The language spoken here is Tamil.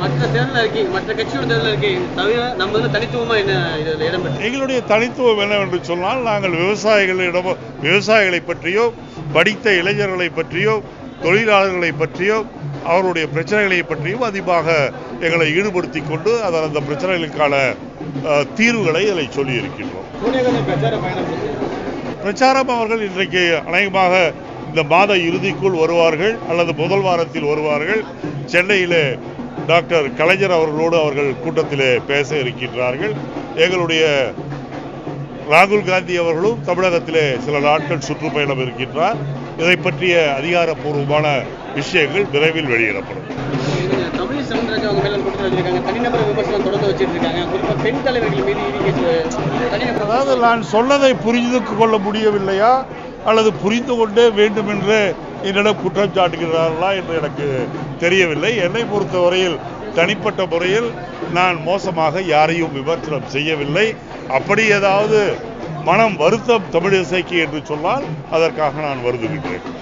மற்ற தேர்தல் அறிக்கை மற்ற கட்சியோட தேர்தல் அறிக்கை தவிர நம்ம வந்து தனித்துவமா என்ன இதுல இடம்பெற்று எங்களுடைய தனித்துவம் என்னவென்று சொன்னால் நாங்கள் விவசாயிகளிடம் விவசாயிகளை பற்றியோ படித்த இளைஞர்களை பற்றியோ தொழிலாளர்களை பற்றியோ அவருடைய பிரச்சனைகளை பற்றியும் அதிகமாக எங்களை ஈடுபடுத்திக் கொண்டு அதன் அந்த பிரச்சனைகளுக்கான அஹ், தீர்வுகளை அதில் சொல்லியிருக்கின்றோம் சோனியா காந்தி பிரச்சார பயணம் பிரச்சாரம் அவர்கள் இன்றைக்கு அநேகமாக இந்த மாத இறுதிக்குள் வருவார்கள் அல்லது முதல் வாரத்தில் வருவார்கள் சென்னையிலே டாக்டர் கலைஞர் அவர்களோடு அவர்கள் கூட்டத்திலே பேச இருக்கின்றார்கள் எங்களுடைய ராகுல் காந்தி அவர்களும் தமிழகத்திலே சில நாட்கள் சுற்றுப்பயணம் இருக்கின்றார் இதை பற்றிய அதிகாரப்பூர்வமான விஷயங்கள் விரைவில் வெளியிடப்படும் தமிழ் சவுந்தரராஜன் அவங்க மேல குற்றம் வச்சிருக்காங்க தனிநபர் விமர்சனம் தொடர்ந்து வச்சிட்டு இருக்காங்க குறிப்பா பெண் தலைவர்கள் மீது இடி கேஸ் தனிநபர் அதாவது நான் சொன்னதை புரிந்து கொள்ள முடியவில்லையா அல்லது புரிந்து கொண்டே வேண்டும் என்று என்னிடம் குற்றம் சாட்டுகிறார்களா என்று எனக்கு தெரியவில்லை என்னை பொறுத்தவரையில் தனிப்பட்ட முறையில் நான் மோசமாக யாரையும் விமர்சனம் செய்யவில்லை அப்படி ஏதாவது மனம் வருத்தம் தமிழிசைக்கு என்று சொன்னால் அதற்காக நான் வருந்துகின்றேன்